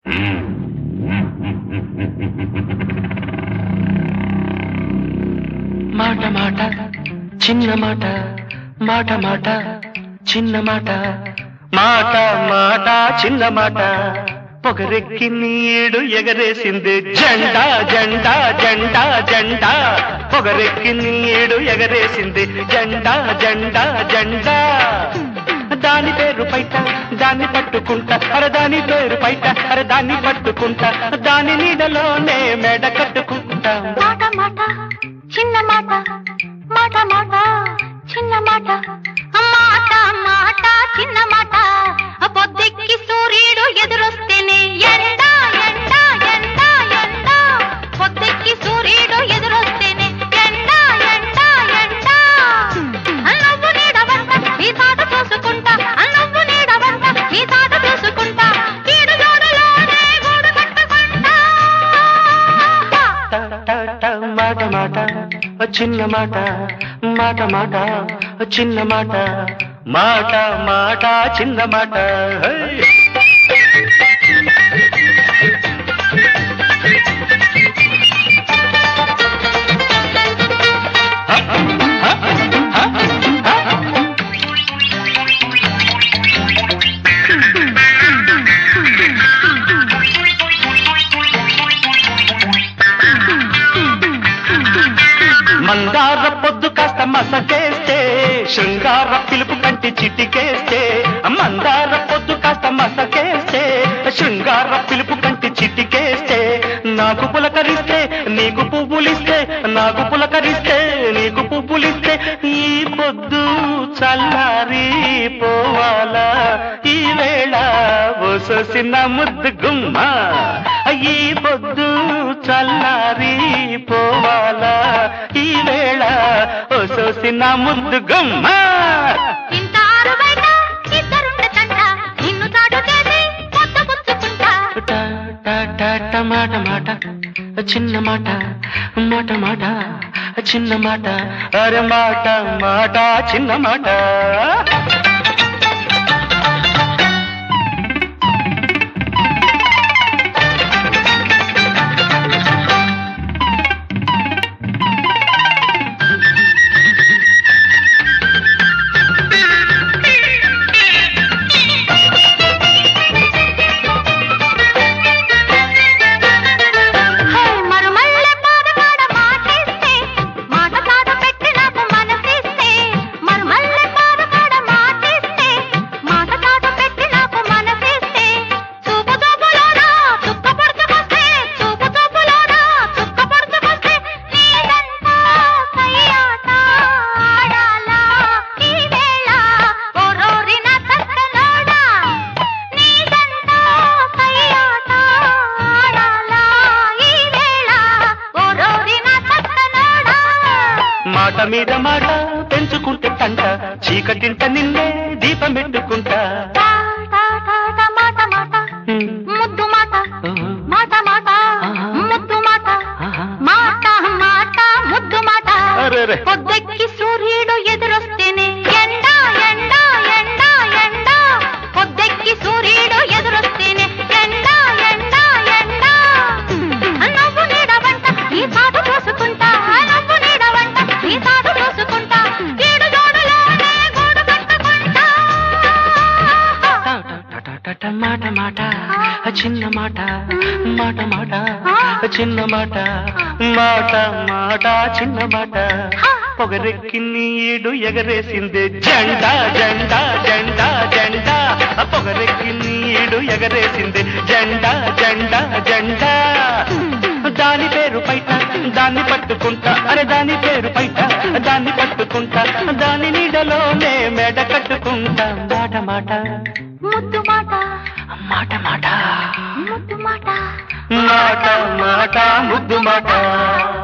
మాట మాట చిన్న మాట మాట మాట చిన్న మాట మాట మాట చిన్న మాట పొగరెక్కి నీడు ఎగరేసింది జెండా జెండా జెండా జెండా పొగరెక్కి నీడు ఎగరేసింది జెండా జెండా జెండా దాని పేరు పైట దాన్ని పట్టుకుంటా అరే దాని పేరు పైట అరే దాన్ని పట్టుకుంటా దాని నీడలోనే మెడ కట్టుకుంటా మాట మాట చిన్న మాట మాట మాట చిన్న మాట మాట మాట చిన్న మాట పొద్దెక్కి సూర్యుడు ఎదురొస్తేనే ఎండ ఎండ ఎండ ఎండ పొద్దెక్కి సూర్యుడు ఎదురొస్తేనే ఎండ ఎండ ఎండ నవ్వు నీడవంట ఈ తాట చూసుకుంటా నవ్వు నీడవంట ఈ తాట చూసుకుంటా ఈడు జోడులోనే గూడు కట్టుకుంటా ట, ట, ట, మాట మాట చిన్న మాట మాట మాట చిన్న మాట మాట మాట చిన్న మాట హై! మందార పొద్దు కాస్త మసకేస్తే శృంగార పిలుపు కంటి చిటికేస్తే మందార పొద్దు కాస్త మసకేస్తే శృంగార పిలుపు కంటి చిటికేస్తే నాకు పులకరిస్తే నీకు పువ్వులిస్తే నాకు పులకరిస్తే నీకు పువ్వులిస్తే ఈ పొద్దు చల్లారి పోవాలా ఈ వేళ ఒసొసిన ముద్దు గుమ్మ ఈ పొద్దు చల్లారి పోవాలా ఈ వేళ ఒసొసిన ముద్దు గుమ్మ ఇంత ఆరుబయట ఇద్దరుండటంట నిన్ను తాడు చేసి పొద్దు పుచ్చుకుంటా ట, ట, ట, ట, మాట మాట చిన్న మాట మాట మాట చిన్న మాట అరే మాట మాట చిన్న మాట హై మరుమల్లె పాదకాడ మాటిస్తే మాట కాడ పెట్టి నాకు మనసిస్తే మరుమల్లె పాదకాడ మాటిస్తే మాట కాడ పెట్టి నాకు మనసిస్తే చూపు చూపులోనా చుక్క పొడుచుకొస్తే చూపు చూపులోనా చుక్క పొడుచుకొస్తే నీదంతా కయ్యాట ఆడాలా ఈ వేళ ఓ రోరిన తక్కలోడా నీదంతా కయ్యాట ఆడాలా ఈ వేళ ఓ రోరిన తక్కలోడా మాట మీద మాట పెంచుకుంటే తంట చీకటింట నిన్నే దీపం పెట్టుకుంటా టా టా టా టా మాట మాట హ్మ్. ముద్దు మాట ఓహో. మాట మాట ఆహా. ముద్దు మాట ఆహా. మాట మాట ముద్దు మాట అరెరే. పొద్దెక్కి సూర్యుడు ఎదురొస్తేనే ఎండ ఎండ ఎండ ఎండ పొద్దెక్కి సూర్యుడు ఎదురొస్తేనే ఎండ ఎండ ఎండ నవ్వు నీడ వంట ఈ తాటు చూసుకుంటా నవ్వు నీడ వంట ఈ తాటు చూసుకుంటా ఈడు జోడులోనే గూడు కట్టుకుంటా ట, ట, ట, ట, ట, మాట మాట చిన్న మాట మాట మాట చిన్న మాట మాట మాట చిన్న మాట పొగరెక్కి నీడు ఎగరేసింది జెండా జెండా జెండా జెండా పొగరెక్కి నీడు ఎగరేసింది జెండా జెండా జెండా దాని పేరు పైట దాన్ని పట్టుకుంటా అరే దాని పేరు పైట దాన్ని పట్టుకుంటా దాని నీడలోనే మెడ కట్టుకుంటా మాట మాట ముద్దు మాట మాట మాట ముద్దు మాట మాట మాట ముద్దు మాట